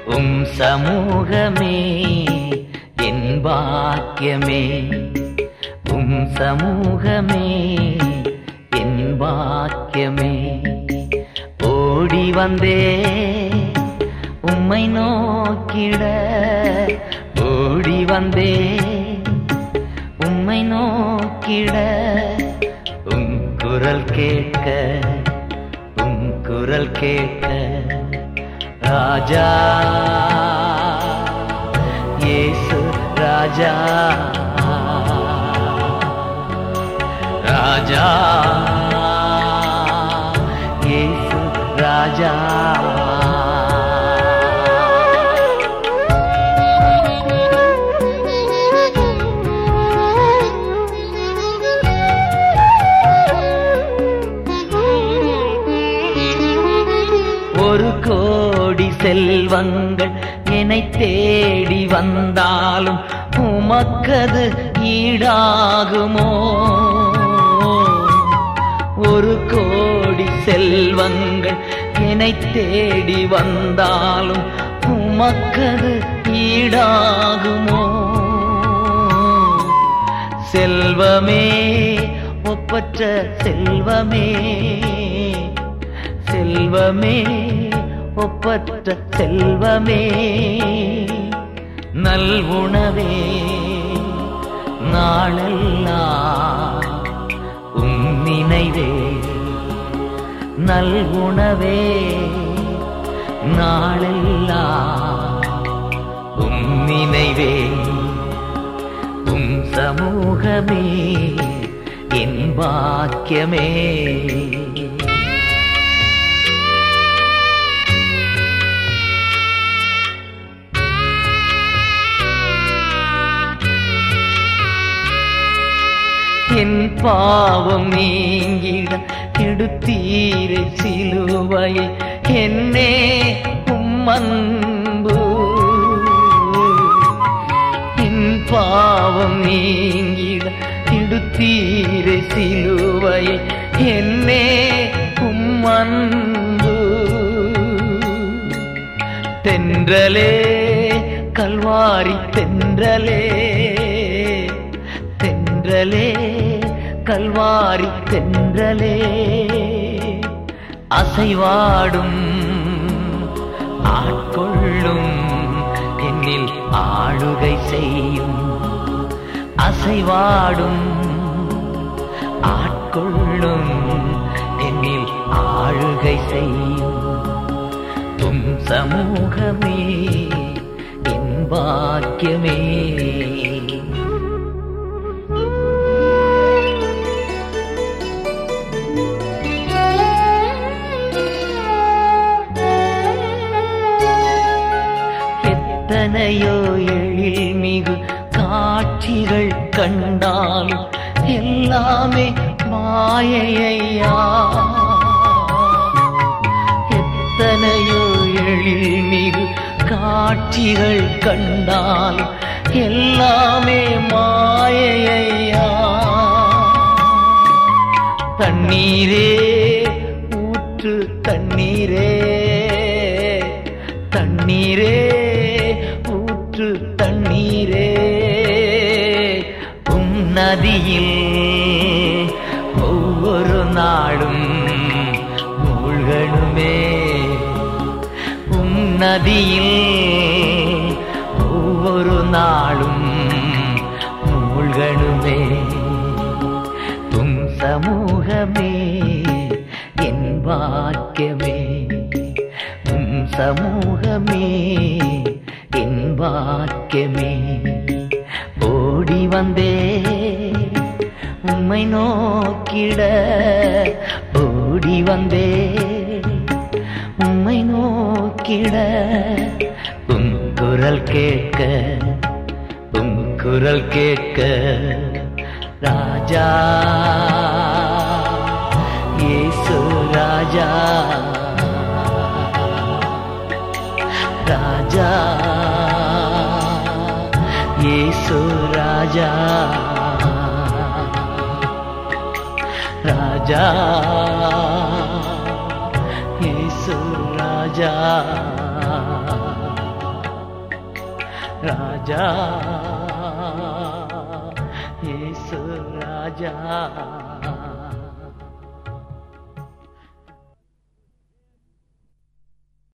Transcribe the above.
உம் சமூகமே என் பாக்கியமே உம் சமூகமே என் பாக்கியமே ஓடி வந்தே உம்மை நோக்கிட ஓடி வந்தே உம்மை நோக்கிட உம் குரல் கேட்க உம் குரல் கேட்க ராஜா இயேசு ராஜா ராஜா இயேசு ராஜா ஒரு கோடி செல்வங்கள் என்னை தேடி வந்தாலும் உமக்கது ஈடாகுமோ ஒரு கோடி செல்வங்கள் என்னை தேடி வந்தாலும் உமக்கது ஈடாகுமோ செல்வமே ஒப்பற்ற செல்வமே செல்வமே ஒப்பற்ற செல்வமே நல்வுணவே நாளெல்லாம் உம் நினைவே நல்குணவே நாளெல்லாம் உம் நினைவே உம் சமூகமே என் பாக்கியமே என் பாவம் நீங்கிட எடுத்தீரை சிலுவையை என்னே உம்மன்பு என் பாவம் நீங்கிட எடுத்தீரை சிலுவையை என்னே உம்மன்பு தென்றலே கல்வாரி தென்றலே தென்றலே கல்வாரி தென்றலே அசைவாடும் ஆட்கொள்ளும் என்னில் ஆளுகை செய்யும் அசைவாடும் ஆட்கொள்ளும் என்னில் ஆளுகை செய்யும் உம் சமூகமே என் பாக்கியமே எத்தனையோ எழில் மிகு காட்சிகள் கண்டாலும் எல்லாமே மாயையா எத்தனையோ எழில் மிகு காட்சிகள் கண்டாலும் எல்லாமே மாயையா தண்ணீரே ஊற்று தண்ணீரே தண்ணீரே ஊற்று தண்ணீரே உம் நதியில் ஒவ்வொரு நாளும் மூழ்கணுமே உம் நதியில் ஒவ்வொரு நாளும் மூழ்கணுமே உம் சமூகமே என் பாக்கியமே உம் சமூகமே என் பாக்கியமே ஓடி வந்தே உம்மை நோக்கிட ஓடி வந்தே உம்மை நோக்கிட உம் குரல் கேட்க உம் குரல் கேட்க ராஜா இயேசு ராஜா ராஜா இயேசு ராஜா ராஜா இயேசு ராஜா ராஜா இயேசு ராஜா